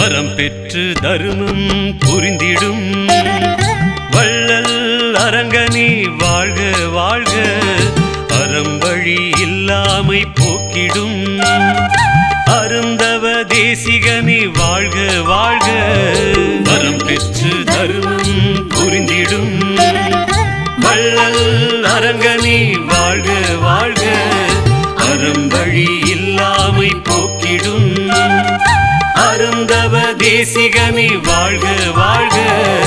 வரம் பெற்று தருமம் புரிந்திடும் வள்ளல் அரங்கனி வாழ்க வாழ்க அறம்பழி இல்லாமை போக்கிடும் அருந்தவ தேசிகனி வாழ்க வாழ்க வரம் பெற்று தருமம் புரிந்திடும் வள்ளல் அரங்கனி வாழ்க வாழ்க அறம்பழி இல்லாமை போக்கிடும் அருந்தவ தேசிகனி வாழ்க வாழ்க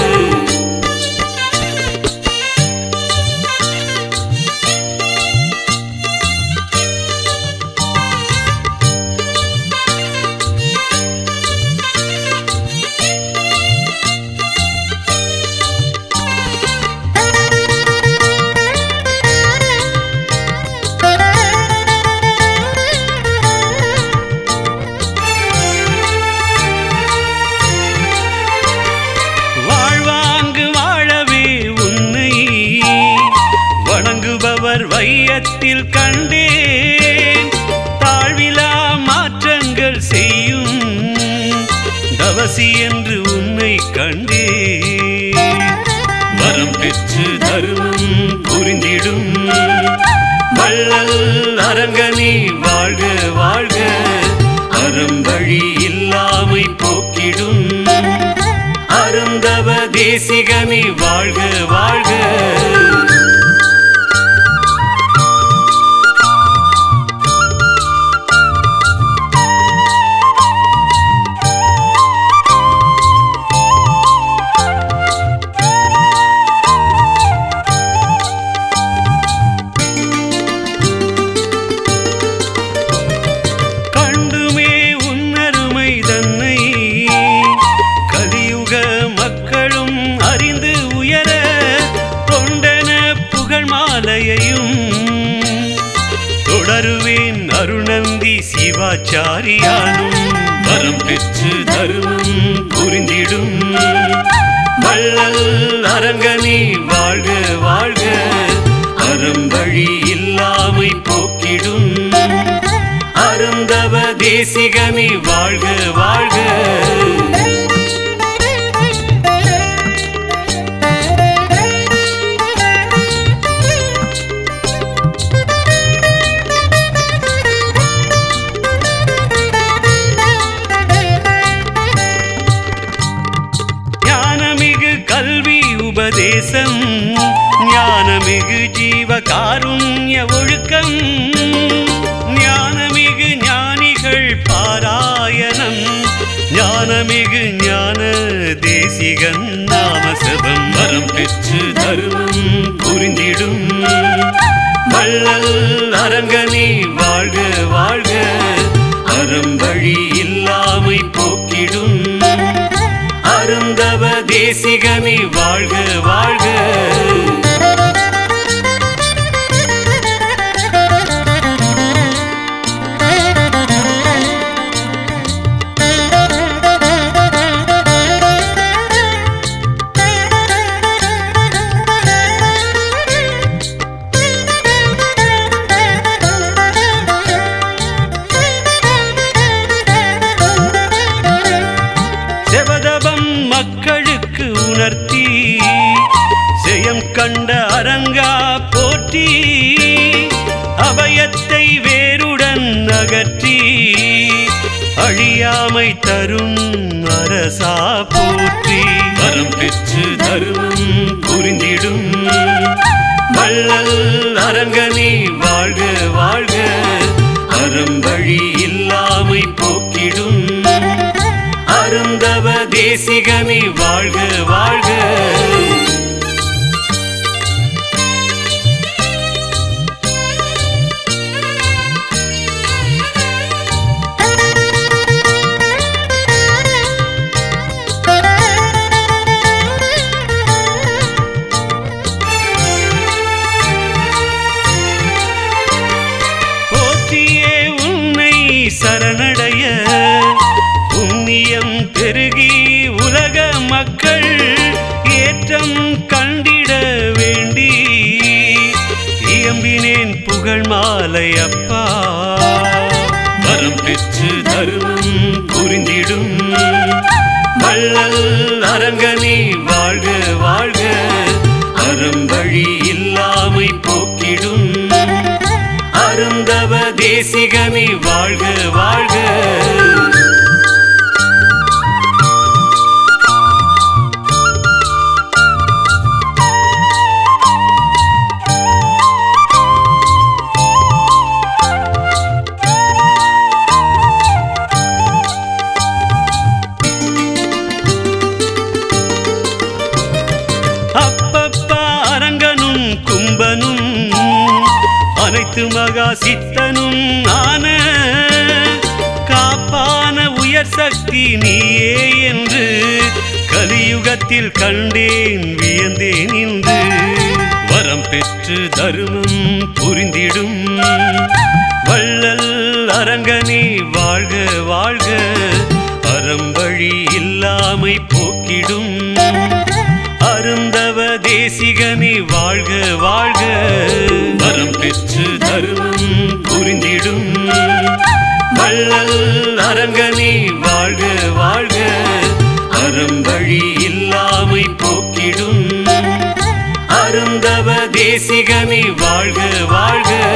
வாழ்வாங்கு வாழவே உன்னை வணங்குபவர் வையத்தில் கண்டேன் தாழ்விலா மாற்றங்கள் செய்யும் தவசி என்று உன்னை கண்டேன் வரம் பெற்று தருமம் புரிந்திடும் வள்ளல் அரங்கனி வாழ்க வாழ்க அறம்பழி இல்லாமை போக்கிடும் அருந்தவ தேசிகனி வாழ்க வாழ்க கண்டுமே உன்னருமை தன்னை கலியுக மக்களும் அறிந்து உயர கொண்டன புகழ் மாலையையும் தொடருவேன் அருணந்தி சிவாச்சாரியானும் வரம் பெற்று தருமம் புரிந்திடும் வள்ளல் அரங்கனி வாழ்க வாழ்க அறம்பழி இல்லாமை போக்கிடும் அருந்தவ தேசிகனி வாழ்க வாழ்க ஞானமிகு கல்வி உபதேசம் ஞானமிகு ஜீவ காருண்ய ஒழுக்கம் ஞானமிகு ஞானிகள் பாராயணம் ஞானமிகு ஞான தேசிகன் நாமசபம் வரம் பெற்று தருமம் புரிந்திடும் வள்ளல் அரங்கனி வாழ்க வாழ்க அறம்பழி இல்லாமை போக்கிடும் அருந்தவ தேசிகனி வாழ்க வாழ்க செவதபம் மக்களுக்கு உணர்த்தி செயம் கண்ட அரங்கா போற்றி அபயத்தை வேருடன் அகற்றி அழியாமை தரும் அரசா போற்றி வரம் பெற்று தருமம் புரிந்திடும் வள்ளல் அரங்கனி வாழ்க வாழ்க அறம்பழி இல்லாமை போக்கிடும் அருந்தவ தேசிகனி வாழ்க வாழ்க போற்றியே உன்னை சரணடைய புண்ணியம் பெருகி உலக மக்கள் ஏற்றம் கண்டிட வேண்டி இயம்பினேன் புகழ் மாலை அப்பா வரம் பெற்று தருமம் புரிந்திடும் வள்ளல் அரங்கனே வாழ்க வாழ்க அறம்பழி இல்லாமை போக்கிடும் அருந்தவ தேசிகனே வாழ்க வாழ்க அப்பப்பா அரங்கனும் கும்பனும் அனைத்து மகா சித்தனும் ஆன காப்பான உயர் சக்தி நீயே என்று கலியுகத்தில் கண்டேன் வியந்தேன் இன்று வரம் பெற்று தருமம் புரிந்திடும் வள்ளல் அரங்கனே வாழ்க வாழ்க அறம்பழி இல்லாமை போக்கிடும் அருந்தவ தேசிகனே வாழ்க வாழ்க வரம் பெற்று தருமம் புரிந்திடும் வள்ளல் அரங்கனே வாழ்க வாழ்க அறம்பழி இல்லாமை போக்கிடும் அருந்தவ தேசிகனே வாழ்க வாழ்க